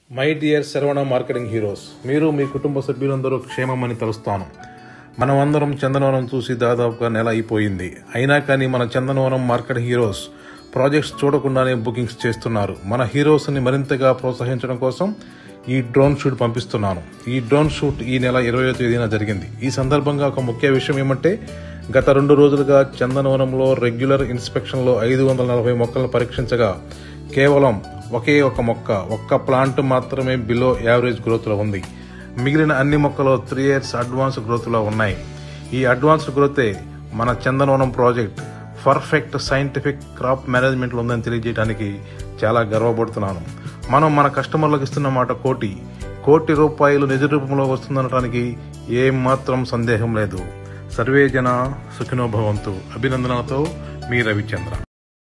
my dear Saravana marketing heroes మీరు మీ కుటుంబ సభ్యులందరూ క్షేమమని తలుస్తాను మనమందరం చందనవనం చూసి దాదాపుగా నెల అయిపోయింది అయినా కానీ మన చందనవనం మార్కెట్ హీరోస్ ప్రాజెక్ట్స్ చూడకుండానే బుకింగ్స్ చేస్తున్నారు మన హీరోస్ని మరింతగా ప్రోత్సహించడం కోసం ఈ డ్రోన్ షూట్ పంపిస్తున్నాను ఈ డ్రోన్ షూట్ ఈ నెల ఇరవయో తేదీన జరిగింది ఈ సందర్భంగా ఒక ముఖ్య విషయం ఏమంటే గత రెండు రోజులుగా చందనవనంలో రెగ్యులర్ ఇన్స్పెక్షన్లో ఐదు వందల నలభై మొక్కలను పరీక్షించగా కేవలం ఒకే ఒక మొక్క ఒక్క ప్లాంట్ మాత్రమే బిలో యావరేజ్ గ్రోత్లో ఉంది మిగిలిన అన్ని మొక్కలు త్రీ ఇయర్స్ అడ్వాన్స్ గ్రోత్లో ఉన్నాయి ఈ అడ్వాన్స్ గ్రోతే మన Chandanavanam project perfect scientific crop మేనేజ్మెంట్లో ఉందని తెలియజేయడానికి చాలా గర్వపడుతున్నాను మనం మన కస్టమర్లకు ఇస్తున్న మాట కోటి కోటి రూపాయలు నిజ రూపంలో వస్తుందనడానికి ఏం మాత్రం సందేహం లేదు సర్వే జన సుఖినో భవంతు అభినందనలతో మీ రవిచంద్ర